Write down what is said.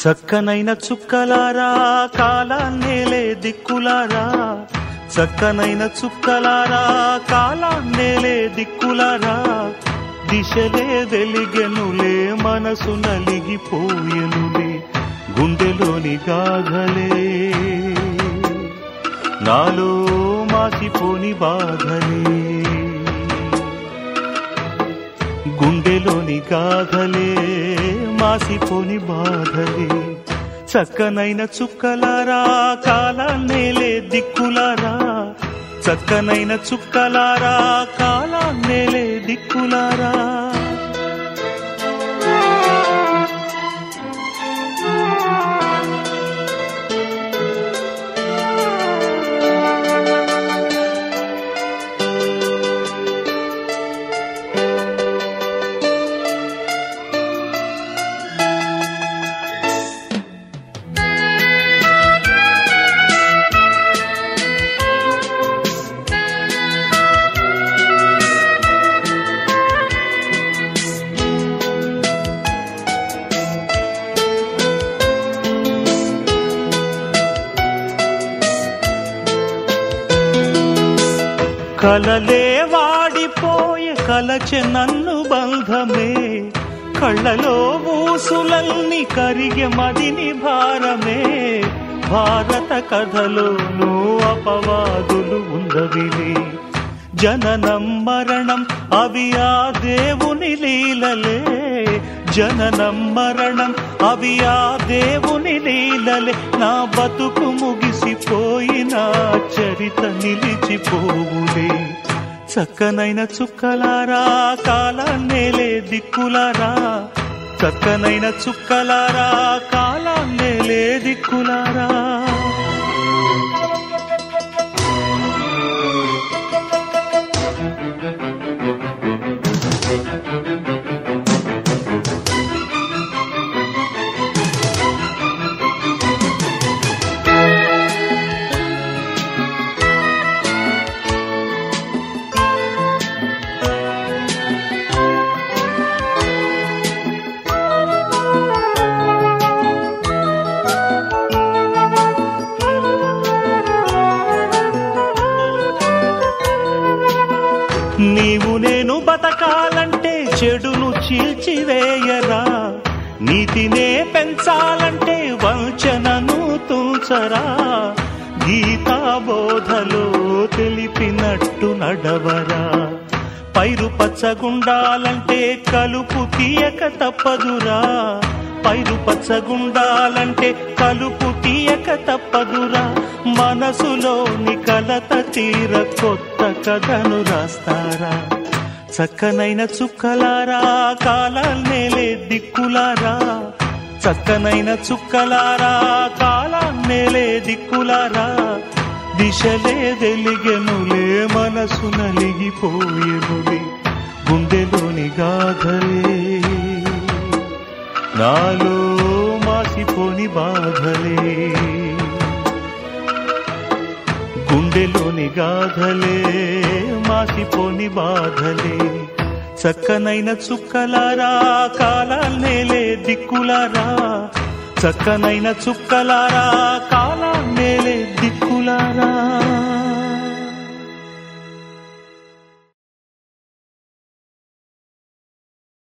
చక్కనైన చుక్కలారా కాలాన్నేలే దిక్కులారా చక్కనైన చుక్కలారా కాలాన్నేలే దిక్కులారా దిశలే వెలిగెనులే మనసు నలిగిపోయెనులే గుండెలోని గాథలే నాలో మాసిపోని బాధలే గుండెలోని గాథలే మాసిపోని బాధలే చక్కనైన చుక్కలారా కాలాన్నేలే దిక్కులారా చక్కనైన చుక్కలారా కాలాన్నేలే దిక్కులారా కలలే వాడిపోయే కలచె నన్ను బంధమే కళ్ళలో ఊసులన్నీ కరిగే మదిని భారమే భారత కథలోనూ అపవాదులు ఉండవిలే జననం మరణం అవి ఆ దేవుని లీలలే జననం మరణం అవి ఆ దేవుని లీలలే నా బతుకు ముగిసిపోయిన చరిత నిలిచిపోవులే చక్కనైన చుక్కలారా కాలాన్నేలే దిక్కులారా చక్కనైన చుక్కలారా కాలాన్నేలే దిక్కులారా నీవు నేను బతకాలంటే చెడును చీల్చివేయరా నీతినే పెంచాలంటే వంచనను తుంచరా గీతా బోధలో తెలిపినట్టు నడవరా పైరు పచ్చగుండాలంటే కలుపు తీయక తప్పదురా పైరు పచ్చగుండాలంటే కలుపు తీయక తప్పదురా మనసులోని కలత తీర కొత్త కథను రాస్తారా చక్కనైన చుక్కలారా కాలాన్నేలే దిక్కులారా చక్కనైన చుక్కలారా కాలాన్నేలే దిక్కులారా దిశలే వెలిగెనులే మనసు నలిగిపోయెనులే గుండెలోని గాథలే నాలో మాసిపోని బాధలే గుండెలోని గాథలే మాసిపోని బాధలే చక్కనైన చుక్కలారా కాలాన్నేలే దిక్కులారా చక్కనైన చుక్కలారా కాలాన్నేలే